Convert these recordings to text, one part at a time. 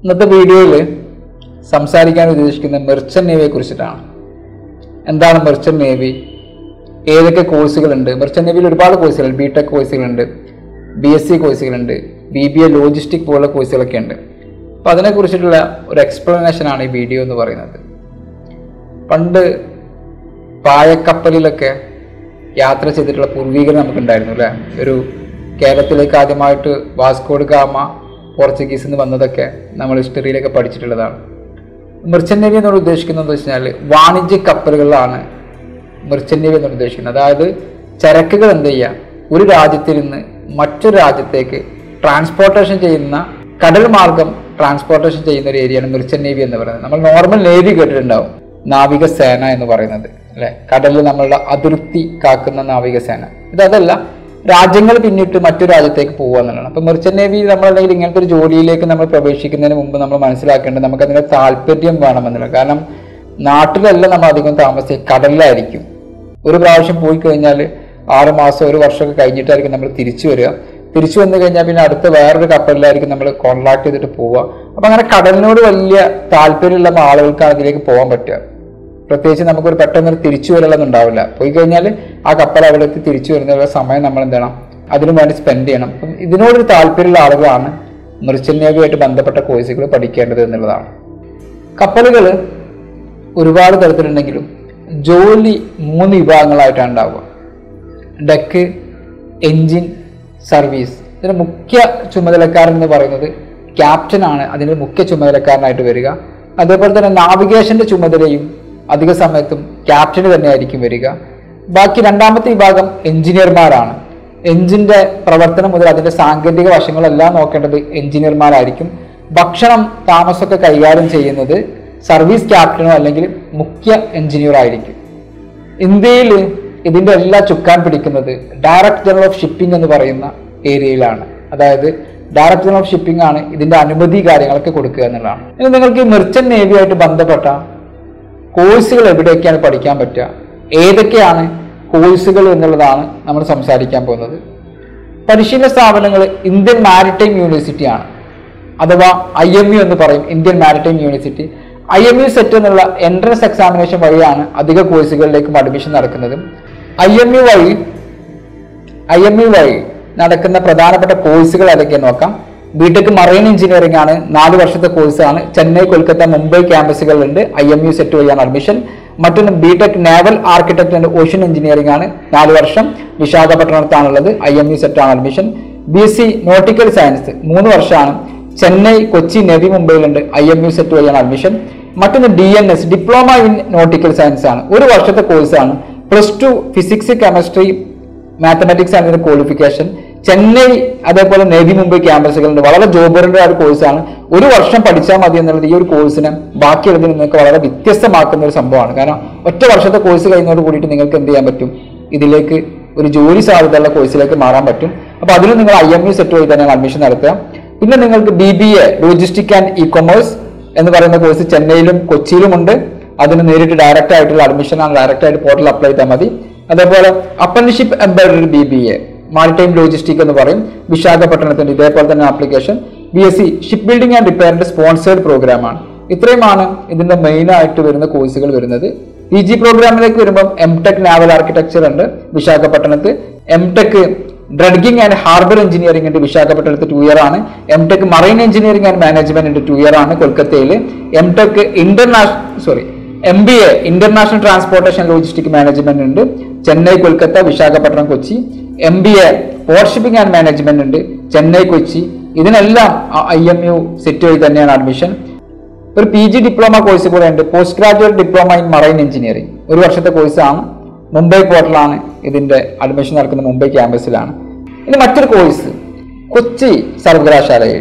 ഇന്നത്തെ വീഡിയോയിൽ സംസാരിക്കാൻ ഉദ്ദേശിക്കുന്ന മെർച്ചന്റ് നേവിയെ കുറിച്ചിട്ടാണ് എന്താണ് മെർച്ചന്റ് നേവി ഏതൊക്കെ കോഴ്സുകളുണ്ട് മെർച്ചന്റ് നേവിയിൽ ഒരുപാട് കോഴ്സുകളുണ്ട് ബി ടെക് കോഴ്സുകളുണ്ട് ബി എസ് സി കോഴ്സുകളുണ്ട് ബി ബി എ ലോജിസ്റ്റിക് പോലുള്ള കോഴ്സുകളൊക്കെ ഉണ്ട് അപ്പോൾ അതിനെക്കുറിച്ചിട്ടുള്ള ഒരു explanation ആണ് ഈ വീഡിയോ എന്ന് പറയുന്നത് പണ്ട് പായക്കപ്പലിലൊക്കെ യാത്ര ചെയ്തിട്ടുള്ള പൂർവികർ നമുക്കുണ്ടായിരുന്നു അല്ലേ ഒരു കേരളത്തിലേക്ക് ആദ്യമായിട്ട് വാസ്കോഡ് ഗാമ പോർച്ചുഗീസിൽ നിന്ന് വന്നതൊക്കെ നമ്മൾ ഹിസ്റ്ററിയിലൊക്കെ പഠിച്ചിട്ടുള്ളതാണ് മെർച്ചന്റ് നേവി എന്നോട് ഉദ്ദേശിക്കുന്നത് എന്ന് വെച്ചാൽ വാണിജ്യ കപ്പലുകളിലാണ് മെർച്ചന്റ് നേവി എന്നോട് ഉദ്ദേശിക്കുന്നത് അതായത് ചരക്കുകൾ എന്ത് ചെയ്യുക ഒരു രാജ്യത്തിൽ നിന്ന് മറ്റൊരു രാജ്യത്തേക്ക് ട്രാൻസ്പോർട്ടേഷൻ ചെയ്യുന്ന കടൽ മാർഗം ട്രാൻസ്പോർട്ടേഷൻ ചെയ്യുന്ന ഒരു ഏരിയയാണ് മെർച്ചന്റ് നേവി എന്ന് പറയുന്നത് നമ്മൾ നോർമൽ നേവി കേട്ടിട്ടുണ്ടാവും നാവികസേന എന്ന് പറയുന്നത് അല്ലെ കടലിൽ നമ്മളുടെ അതിർത്തി കാക്കുന്ന നാവികസേന ഇതല്ല രാജ്യങ്ങൾ പിന്നിട്ട് മറ്റു രാജ്യത്തേക്ക് പോകുക എന്നുള്ളതാണ് അപ്പൊ മെർച്ചന്റ് നേവി നമ്മളല്ലെങ്കിൽ ഇങ്ങനത്തെ ഒരു ജോലിയിലേക്ക് നമ്മൾ പ്രവേശിക്കുന്നതിന് മുമ്പ് നമ്മൾ മനസ്സിലാക്കേണ്ടത് നമുക്ക് അതിന്റെ താല്പര്യം വേണമെന്നുള്ളത് കാരണം നാട്ടിലല്ല നമ്മൾ അധികം താമസിക്കുക കടലിലായിരിക്കും ഒരു പ്രാവശ്യം പോയി കഴിഞ്ഞാൽ ആറ് മാസം ഒരു വർഷമൊക്കെ കഴിഞ്ഞിട്ടായിരിക്കും നമ്മൾ തിരിച്ചു വരിക തിരിച്ചു വന്നു കഴിഞ്ഞാൽ പിന്നെ അടുത്ത വേറൊരു കപ്പലിലായിരിക്കും നമ്മൾ കോൺട്രാക്ട് ചെയ്തിട്ട് പോവുക അപ്പൊ അങ്ങനെ കടലിനോട് വലിയ താല്പര്യമുള്ള ആളുകൾക്കാണ് ഇതിലേക്ക് പോകാൻ പറ്റുക പ്രത്യേകിച്ച് നമുക്കൊരു പെട്ടെന്ന് ഒരു തിരിച്ചു വരലൊന്നും ഉണ്ടാവില്ല പോയി കഴിഞ്ഞാൽ ആ കപ്പൽ അവിടെ എത്തി തിരിച്ചു വരുന്ന സമയം നമ്മൾ എന്ത് ചെയ്യണം അതിനു വേണ്ടി സ്പെൻഡ് ചെയ്യണം അപ്പം ഇതിനോടൊരു താല്പര്യമുള്ള ആളുകളാണ് മെർച്ചന്റ് നേവിയായിട്ട് ബന്ധപ്പെട്ട കോഴ്സുകൾ പഠിക്കേണ്ടത് എന്നുള്ളതാണ് കപ്പലുകൾ ഒരുപാട് തരത്തിലുണ്ടെങ്കിലും ജോലി മൂന്ന് വിഭാഗങ്ങളായിട്ടാണ് ഉണ്ടാവുക ഡെക്ക് എൻജിൻ സർവീസ് ഇതിന്റെ മുഖ്യ ചുമതലക്കാരൻ എന്ന് പറയുന്നത് ക്യാപ്റ്റനാണ് അതിന്റെ മുഖ്യ ചുമതലക്കാരനായിട്ട് വരിക അതേപോലെ തന്നെ നാവിഗേഷന്റെ ചുമതലയും അധിക സമയത്തും ക്യാപ്റ്റന് തന്നെയായിരിക്കും വരിക ബാക്കി രണ്ടാമത്തെ വിഭാഗം എഞ്ചിനീയർമാരാണ് എഞ്ചിന്റെ പ്രവർത്തനം മുതൽ അതിന്റെ സാങ്കേതിക വശങ്ങളെല്ലാം നോക്കേണ്ടത് എഞ്ചിനീയർമാരായിരിക്കും ഭക്ഷണം താമസമൊക്കെ കൈകാര്യം ചെയ്യുന്നത് സർവീസ് ക്യാപ്റ്റനോ അല്ലെങ്കിൽ മുഖ്യ എഞ്ചിനീയർ ആയിരിക്കും ഇന്ത്യയിൽ ഇതിന്റെ എല്ലാ ചുക്കാൻ പിടിക്കുന്നത് ഡയറക്ട് ജനറൽ ഓഫ് ഷിപ്പിംഗ് എന്ന് പറയുന്ന ഏരിയയിലാണ് അതായത് ഡയറക്ട് ജനറൽ ഓഫ് ഷിപ്പിംഗ് ആണ് ഇതിന്റെ അനുമതി കാര്യങ്ങളൊക്കെ കൊടുക്കുക എന്നുള്ളതാണ് ഇനി നിങ്ങൾക്ക് ഈ മെർച്ചന്റ് നേവിയായിട്ട് ബന്ധപ്പെട്ട കോഴ്സുകൾ എവിടെയൊക്കെയാണ് പഠിക്കാൻ പറ്റുക ഏതൊക്കെയാണ് കോഴ്സുകൾ എന്നുള്ളതാണ് നമ്മൾ സംസാരിക്കാൻ പോകുന്നത് പരിശീലന സ്ഥാപനങ്ങൾ ഇന്ത്യൻ മാരിടൈം യൂണിവേഴ്സിറ്റി ആണ് അഥവാ ഐ എം യു എന്ന് പറയും Indian maritime university I M U CET എന്നുള്ള എൻട്രൻസ് എക്സാമിനേഷൻ വഴിയാണ് അധിക കോഴ്സുകളിലേക്കും അഡ്മിഷൻ നടക്കുന്നത് ഐ എം യു വഴി ഐ എം യു വഴി നടക്കുന്ന പ്രധാനപ്പെട്ട കോഴ്സുകൾ ഏതൊക്കെയെന്ന് നോക്കാം ബിടെക് മറൈൻ എഞ്ചിനീയറിംഗ് ആണ് നാല് വർഷത്തെ കോഴ്സാണ് ചെന്നൈ കൊൽക്കത്ത മുംബൈ ക്യാമ്പസുകളിലുണ്ട് ഐ എം യു സെറ്റ് വഴിയാണ് അഡ്മിഷൻ മറ്റൊന്ന് B tech naval architect and ocean engineering ആണ് നാല് വർഷം വിശാഖപട്ടണത്താണുള്ളത് ഐ എം യു സെറ്റ് ആണ് admission B S C nautical science മൂന്ന് വർഷമാണ് ചെന്നൈ കൊച്ചി നവി മുംബൈയിലുണ്ട് ഐ എം യു സെറ്റ് വഴിയാണ് അഡ്മിഷൻ മറ്റൊന്ന് D N S diploma in nautical science ആണ് ഒരു വർഷത്തെ കോഴ്സാണ് plus two physics chemistry mathematics ആണ് ഇതിന്റെ ക്വാളിഫിക്കേഷൻ ചെന്നൈ അതേപോലെ നേവി മുംബൈ ക്യാമ്പസുകളുണ്ട് വളരെ ജോബ് ഓറിയന്റഡ് ആയ ഒരു കോഴ്സാണ് ഒരു വർഷം പഠിച്ചാൽ മതി എന്നുള്ളത് ഈ ഒരു കോഴ്സിനെ ബാക്കിയുള്ളതിൽ നിങ്ങൾക്ക് വളരെ വ്യത്യസ്തമാക്കുന്ന ഒരു സംഭവമാണ് കാരണം ഒറ്റ വർഷത്തെ കോഴ്സ് കഴിയുന്നതോട് കൂടിയിട്ട് നിങ്ങൾക്ക് എന്ത് ചെയ്യാൻ പറ്റും ഇതിലേക്ക് ഒരു ജോലി സാധ്യതയുള്ള കോഴ്സിലേക്ക് മാറാൻ പറ്റും അപ്പൊ അതിന് നിങ്ങൾ ഐ എം യു സെറ്റ് വഴി തന്നെയാണ് അഡ്മിഷൻ നടത്തുക പിന്നെ നിങ്ങൾക്ക് B B A logistic and E commerce എന്ന് പറയുന്ന കോഴ്സ് ചെന്നൈയിലും കൊച്ചിയിലുമുണ്ട് അതിന് നേരിട്ട് ഡയറക്റ്റ് ആയിട്ടുള്ള അഡ്മിഷൻ ആണ് ഡയറക്റ്റ് ആയിട്ട് പോർട്ടൽ അപ്ലൈ ചെയ്താൽ മതി അതേപോലെ apprenticeship embedded B B A maritime logistic എന്ന് പറയും വിശാഖപട്ടണത്തിന്റെ ഇതേപോലെ തന്നെ application B S C ship building and റിപ്പയറിന്റെ സ്പോൺസേഡ് പ്രോഗ്രാമാണ് ഇത്രയുമാണ് ഇതിന്റെ മെയിൻ ആയിട്ട് വരുന്ന കോഴ്സുകൾ വരുന്നത് പി ജി പ്രോഗ്രാമിലേക്ക് വരുമ്പോൾ എം ടെക് നാവൽ ആർക്കിടെക്ചർ ഉണ്ട് വിശാഖപട്ടണത്ത് M tech dredging and harbour engineering ഉണ്ട് വിശാഖപട്ടണത്ത് ടു ഇയർ ആണ് M tech marine engineering and management ഉണ്ട് ടു ഇയർ ആണ് കൊൽക്കത്തയിൽ M tech international sorry M B A international transportation logistic management ഉണ്ട് Chennai Kolkata Visakhapatnam Kochi M B A port shipping and management ഉണ്ട് ചെന്നൈ കൊച്ചി ഇതിനെല്ലാം I M U set വഴി തന്നെയാണ് admission ഒരു P G diploma course കൂടെ ഉണ്ട് post graduate diploma in marine engineering ഒരു വർഷത്തെ കോഴ്സാണ് മുംബൈ പോർട്ടലാണ് ഇതിന്റെ അഡ്മിഷൻ നടക്കുന്നത് മുംബൈ ക്യാമ്പസിലാണ് ഇനി മറ്റൊരു കോഴ്സ് കൊച്ചി സർവകലാശാലയിൽ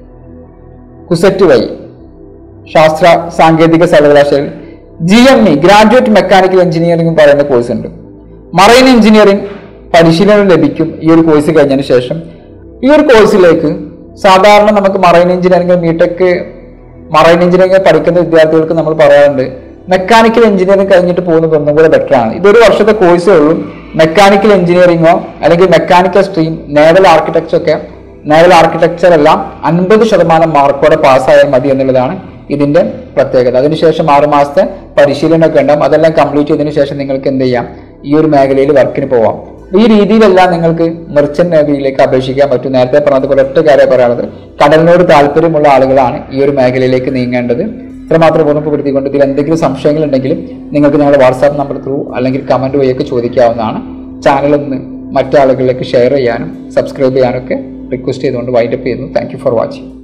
കുസറ്റ് വഴി ശാസ്ത്ര സാങ്കേതിക സർവകലാശാലയിൽ G M E graduate mechanical engineering പറയുന്ന കോഴ്സ് ഉണ്ട് മറൈൻ എഞ്ചിനീയറിംഗ് പരിശീലനം ലഭിക്കും ഈ ഒരു കോഴ്സ് കഴിഞ്ഞതിന് ശേഷം ഈ ഒരു കോഴ്സിലേക്ക് സാധാരണ നമുക്ക് marine engineering B tech marine engineering പഠിക്കുന്ന വിദ്യാർത്ഥികൾക്ക് നമ്മൾ പറയാറുണ്ട് മെക്കാനിക്കൽ എഞ്ചിനീയറിംഗ് കഴിഞ്ഞിട്ട് പോകുന്നത് ഒന്നും കൂടെ ബെറ്റർ ആണ് ഇതൊരു വർഷത്തെ കോഴ്സേ ഉള്ളൂ മെക്കാനിക്കൽ എഞ്ചിനീയറിംഗോ അല്ലെങ്കിൽ മെക്കാനിക്കൽ സ്ട്രീം നേവൽ ആർക്കിടെക്ചർ ഒക്കെ നേവൽ ആർക്കിടെക്ചർ എല്ലാം അൻപത് ശതമാനം മാർക്കോടെ പാസ്സായാൽ മതി എന്നുള്ളതാണ് ഇതിന്റെ പ്രത്യേകത അതിനുശേഷം ആറു മാസത്തെ പരിശീലനമൊക്കെ ഉണ്ടാവും അതെല്ലാം കംപ്ലീറ്റ് ചെയ്തതിനു ശേഷം നിങ്ങൾക്ക് എന്ത് ചെയ്യാം ഈ ഒരു മേഖലയിൽ വർക്കിന് പോവാം ഈ രീതിയിലെല്ലാം നിങ്ങൾക്ക് മെർച്ചന്റ് നേവിയിലേക്ക് അപേക്ഷിക്കാൻ പറ്റും നേരത്തെ പറഞ്ഞതുപോലെ ഒറ്റ കാര്യം പറയാനുള്ളത് കടലിനോട് താല്പര്യമുള്ള ആളുകളാണ് ഈ ഒരു മേഖലയിലേക്ക് നീങ്ങേണ്ടത് ഇത്രമാത്രം ഓർമ്മപ്പെടുത്തിക്കൊണ്ട് ഇതിൽ എന്തെങ്കിലും സംശയങ്ങൾ ഉണ്ടെങ്കിലും നിങ്ങൾക്ക് ഞങ്ങളുടെ വാട്സാപ്പ് നമ്പർ ത്രൂ അല്ലെങ്കിൽ കമന്റ് വഴിയൊക്കെ ചോദിക്കാവുന്നതാണ് ചാനൽ ഒന്ന് മറ്റാളുകളിലേക്ക് ഷെയർ ചെയ്യാനും സബ്സ്ക്രൈബ് ചെയ്യാനൊക്കെ റിക്വസ്റ്റ് ചെയ്തുകൊണ്ട് വൈൻഡപ്പ് ചെയ്യുന്നു താങ്ക് ഫോർ വാച്ചിങ്